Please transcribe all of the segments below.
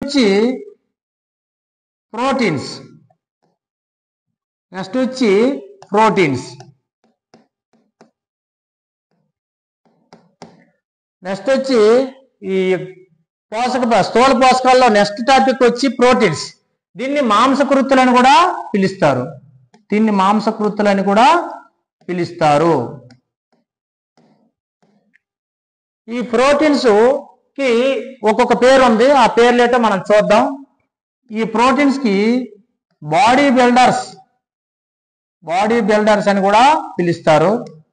వచ్చి proteins next వచ్చి proteins next వచ్చి ఈ పోషక ప- స్థూల పోషకాల్లో నెక్స్ట్ టాపిక్ వచ్చి ప్రోటీన్స్ దీన్ని మాంసకృతులని కూడా పిలుస్తారు దీన్ని మాంసకృతులని కూడా పిలుస్తారు ఈ ప్రోటీన్స్ కి ఒక్కొక్క పేరు ఉంది ఆ పేర్లేటో మనం చూద్దాం ఈ ప్రోటీన్స్ కి బాడీ బిల్డర్స్ బాడీ బిల్డర్స్ అని కూడా పిలుస్తారు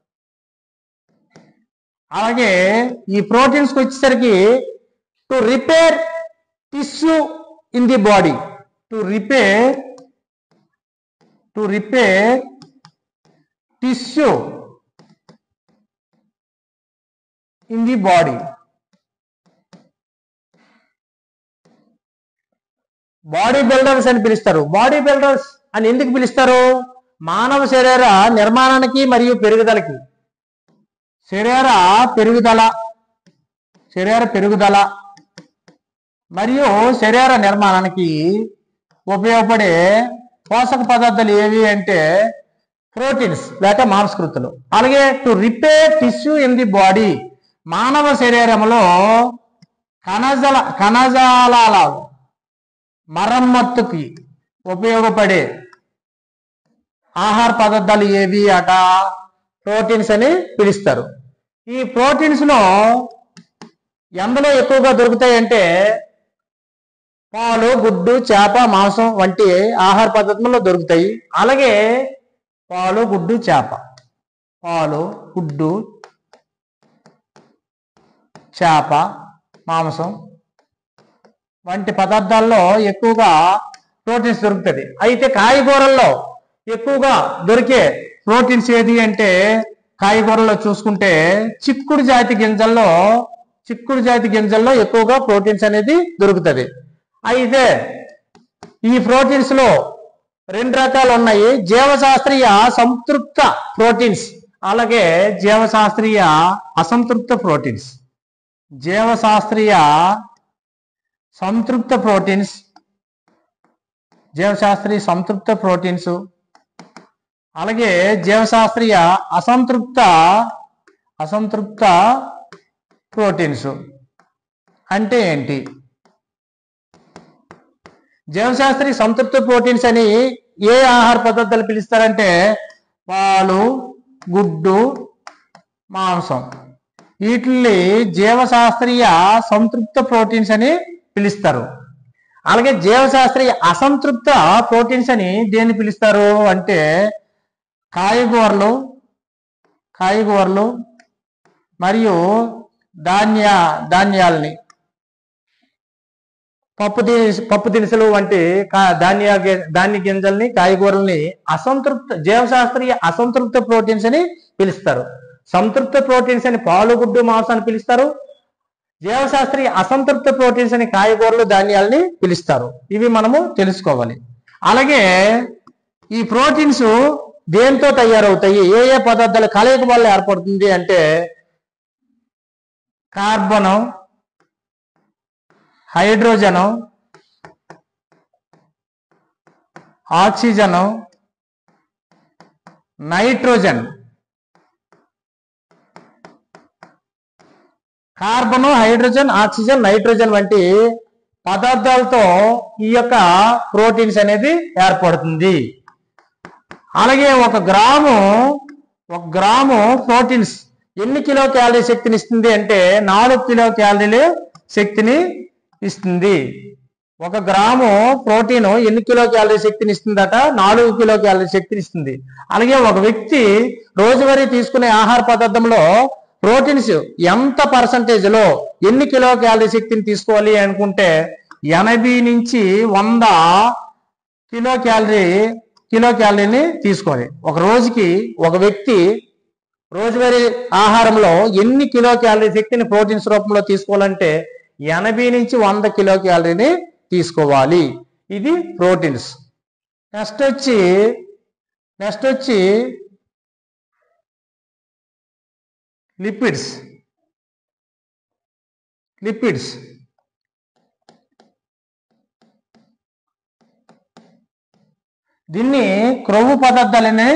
అలాగే ఈ ప్రోటీన్స్ కి వచ్చేసరికి to repair tissue in the body to repair to repair tissue in the body body builders అని పిలుస్తారు బాడీ బిల్డర్స్ అని ఎందుకు పిలుస్తారు మానవ శరీర నిర్మాణానికి మరియు పెరుగుదలకి శరీర పెరుగుదల శరీర పెరుగుదల మరియు శరీర నిర్మాణానికి ఉపయోగపడే పోషక పదార్థాలు ఏవి అంటే ప్రోటీన్స్ లేక మాంసకృతులు అలాగే to repair tissue in the body మానవ శరీరంలో కణజాల కణజాలాల మరమ్మత్తుకి ఉపయోగపడే ఆహార పదార్థాలు ఏవి అట ప్రోటీన్స్ అని పిలుస్తారు ఈ ప్రోటీన్స్ లో ఎందులో ఎక్కువగా దొరుకుతాయి అంటే పాలు గుడ్డు చేప మాంసం వంటి ఆహార పదార్థాల్లో దొరుకుతాయి అలాగే పాలు గుడ్డు చేప పాలు గుడ్డు చేప మాంసం వంటి పదార్థాల్లో ఎక్కువగా ప్రోటీన్స్ దొరుకుతుంది అయితే కాయగూరల్లో ఎక్కువగా దొరికే ప్రోటీన్స్ ఏది అంటే కాయగూరల్లో చూసుకుంటే చిక్కుడు జాతి గింజల్లో చిక్కుడు జాతి గింజల్లో ఎక్కువగా ప్రోటీన్స్ అనేది దొరుకుతుంది అయితే ఈ ప్రోటీన్స్ లో రెండు రకాలు ఉన్నాయి జీవశాస్త్రీయ సంతృప్త ప్రోటీన్స్ అలాగే జీవశాస్త్రీయ అసంతృప్త ప్రోటీన్స్ జీవశాస్త్రీయ సంతృప్త ప్రోటీన్స్ జీవశాస్త్రీయ సంతృప్త ప్రోటీన్స్ అలాగే జీవశాస్త్రీయ అసంతృప్త అసంతృప్త ప్రోటీన్స్ అంటే ఏంటి జీవశాస్త్రీయ సంతృప్త ప్రోటీన్స్ అని ఏ ఆహార పదార్థాలు పిలుస్తారంటే పాలు గుడ్డు మాంసం వీటిని జీవశాస్త్రీయ సంతృప్త ప్రోటీన్స్ అని పిలుస్తారు అలాగే జీవశాస్త్రీయ అసంతృప్త ప్రోటీన్స్ అని దేన్ని పిలుస్తారు అంటే కాయగూరలు కాయగూరలు మరియు ధాన్య ధాన్యాలని పప్పు దినుసు పప్పు దినుసులు వంటి కా- ధాన్య గి- ధాన్య గింజల్ని కాయగూరల్ని అసంతృప్త జీవశాస్త్రీయ అసంతృప్త ప్రోటీన్స్ అని పిలుస్తారు సంతృప్త ప్రోటీన్స్ అని పాలు గుడ్డు మాంసం అని పిలుస్తారు జీవశాస్త్రీయ అసంతృప్త ప్రోటీన్స్ అని కాయగూరలు ధాన్యాలని పిలుస్తారు ఇవి మనము తెలుసుకోవాలి అలాగే ఈ ప్రోటీన్స్ దేంతో తయారవుతాయి ఏ ఏ పదార్థాల కలయిక వల్ల ఏర్పడుతుంది అంటే carbon hydrogen oxygen nitrogen carbon hydrogen oxygen nitrogen వంటి పదార్థాలతో ఈ యొక్క ప్రోటీన్స్ అనేది ఏర్పడుతుంది అలాగే ఒక గ్రాము ఒక గ్రాము ప్రోటీన్స్ ఎన్ని కిలో క్యాలరీ శక్తిని ఇస్తుంది అంటే నాలుగు కిలో క్యాలరీలు శక్తిని ఇస్తుంది ఒక గ్రాము ప్రోటీన్ ఎన్ని కిలో క్యాలరీ శక్తిని ఇస్తుందట నాలుగు కిలో క్యాలరీ శక్తిని ఇస్తుంది అలాగే ఒక వ్యక్తి రోజువారీ తీసుకునే ఆహార పదార్థంలో ప్రోటీన్స్ ఎంత పర్సంటేజ్ లో ఎన్ని కిలో క్యాలరీ శక్తిని తీసుకోవాలి అనుకుంటే ఎనభై నుంచి వంద కిలో క్యాలరీ కిలో క్యాలరీని తీసుకోవాలి ఒక రోజుకి ఒక వ్యక్తి రోజువారీ ఆహారంలో ఎన్ని కిలో క్యాలరీ శక్తిని ప్రోటీన్స్ రూపంలో తీసుకోవాలంటే ఎనభై నుంచి వంద కిలో క్యాలరీని తీసుకోవాలి ఇది ప్రోటీన్స్ నెక్స్ట్ వచ్చి నెక్స్ట్ వచ్చి లిపిడ్స్ లిపిడ్స్ దీన్ని క్రొవ్వు పదార్థాలని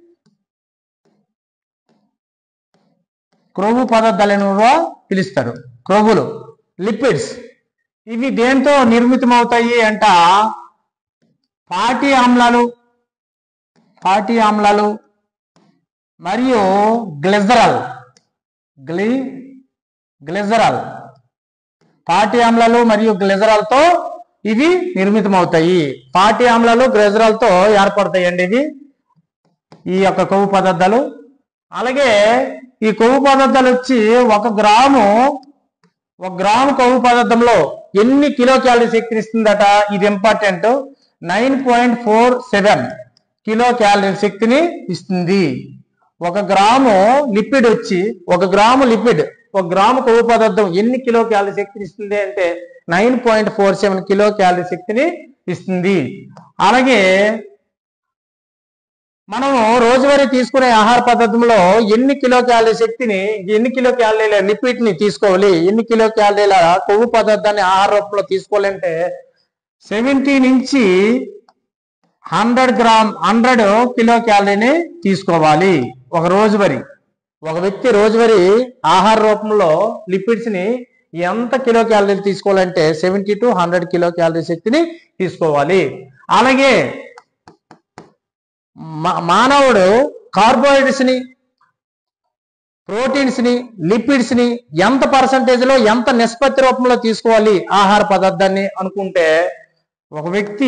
క్రొవ్వు పదార్థాలను కూడా పిలుస్తారు క్రొవ్వులు లిపిడ్స్ ఇవి దేంతో నిర్మితమవుతాయి అంట పాటి ఆమ్లాలు పాటి ఆమ్లాలు మరియు గ్లిజరల్ గ్లి గ్లిజరాల్ పాటి ఆమ్లాలు మరియు గ్లిజరాల్తో ఇవి నిర్మితమవుతాయి పాటి ఆమ్లాలు గ్లిజరాల్తో ఏర్పడతాయండి ఇవి ఈ యొక్క కొవ్వు పదార్థాలు అలాగే ఈ కొవ్వు పదార్థాలు వచ్చి ఒక గ్రాము ఒక గ్రాము కొవ్వు పదార్థంలో ఎన్ని కిలో క్యాలరీ శక్తిని ఇస్తుందట ఇది important nine point four seven kilo calorie శక్తిని ఇస్తుంది ఒక గ్రాము లిపిడ్ వచ్చి ఒక గ్రాము లిపిడ్ ఒక గ్రాము కొవ్వు పదార్థం ఎన్ని కిలో క్యాలరీ శక్తిని ఇస్తుంది అంటే nine point four seven kilo calorie శక్తిని ఇస్తుంది అలాగే మనము రోజువారీ తీసుకునే ఆహార పదార్థంలో ఎన్ని కిలో క్యాలరీ శక్తిని ఎన్ని కిలో క్యాలరీల లిపిడ్ ని తీసుకోవాలి ఎన్ని కిలో క్యాలరీల కొవ్వు పదార్థాన్ని ఆహార రూపంలో తీసుకోవాలంటే సెవెంటీ నుంచి హండ్రెడ్ గ్రామ్ హండ్రెడ్ కిలో క్యాలరీని తీసుకోవాలి ఒక రోజువారీ ఒక వ్యక్తి రోజువారీ ఆహార రూపంలో లిపిడ్స్ ని ఎంత కిలో క్యాలరీలు తీసుకోవాలంటే seventy to hundred kilo calorie శక్తిని తీసుకోవాలి అలాగే మా- మానవుడు కార్బోహైడ్రేట్స్ ని ప్రోటీన్స్ ని లిపిడ్స్ ని ఎంత పర్సంటేజ్ లో ఎంత నిష్పత్తి రూపంలో తీసుకోవాలి ఆహార పదార్థాన్ని అనుకుంటే ఒక వ్యక్తి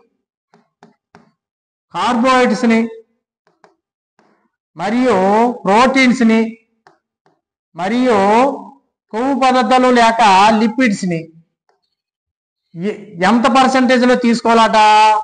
కార్బోహైడ్రేట్స్ ని మరియు ప్రోటీన్స్ ని మరియు కొవ్వు పదార్థాలు లేక లిపిడ్స్ ని ఎ- ఎంత పర్సంటేజ్ లో తీసుకోవాలట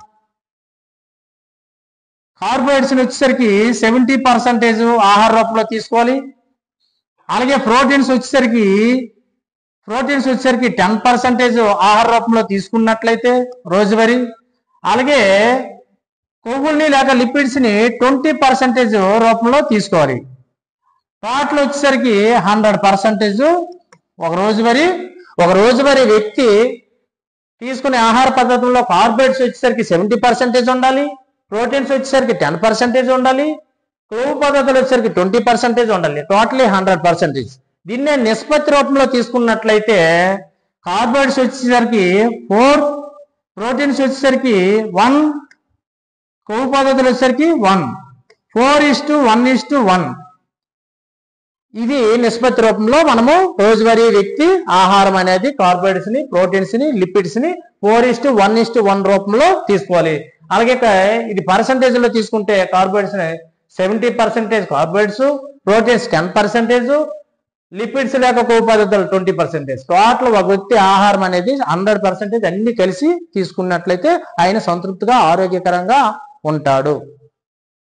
కార్బోహైడ్రేట్స్ వచ్చేసరికి సెవెంటీ పర్సెంటేజ్ ఆహార రూపంలో తీసుకోవాలి అలాగే ప్రోటీన్స్ వచ్చేసరికి ప్రోటీన్స్ వచ్చేసరికి టెన్ పర్సెంటేజ్ ఆహార రూపంలో తీసుకున్నట్లయితే రోజువారీ అలాగే కొవ్వుల్ని లేక లిపిడ్స్ ని ట్వంటీ పర్సెంటేజ్ రూపంలో తీసుకోవాలి టోటల్ వచ్చేసరికి హండ్రెడ్ పర్సెంటేజ్ ఒక రోజువారీ ఒక రోజువారీ వ్యక్తి తీసుకునే ఆహార పద్ధతుల్లో కార్బోహైడ్రేట్స్ వచ్చేసరికి సెవెంటీ పర్సెంటేజ్ ఉండాలి ప్రోటీన్స్ వచ్చేసరికి టెన్ పర్సెంటేజ్ ఉండాలి కొవ్వు పదార్థాలు వచ్చేసరికి ట్వంటీ పర్సెంటేజ్ ఉండాలి టోటలీ హండ్రెడ్ పర్సెంటేజ్ దీన్నే నిష్పత్తి రూపంలో తీసుకున్నట్లయితే కార్బోహైడ్రేట్స్ వచ్చేసరికి ఫోర్ ప్రోటీన్స్ వచ్చేసరికి వన్ కొవ్వు పదార్థాలు వచ్చేసరికి one four is to one is to one ఇది నిష్పత్తి రూపంలో మనము రోజువారీ వ్యక్తి ఆహారం అనేది కార్బోహైడ్రేట్స్ ని ప్రోటీన్స్ ని లిపిడ్స్ ని four is to one is to one రూపంలో తీసుకోవాలి అలాగే క- ఇది పర్సంటేజ్ లో తీసుకుంటే కార్బోహైడ్రేట్స్ ని seventy percentage carbohydrates proteins ten percentage lipids లేక కొవ్వు పదార్థాలు ట్వంటీ పర్సెంటేజ్ టోటల్ ఒక వ్యక్తి ఆహారం అనేది హండ్రెడ్ పర్సెంటేజ్ అన్ని కలిసి తీసుకున్నట్లయితే ఆయన సంతృప్తిగా ఆరోగ్యకరంగా ఉంటాడు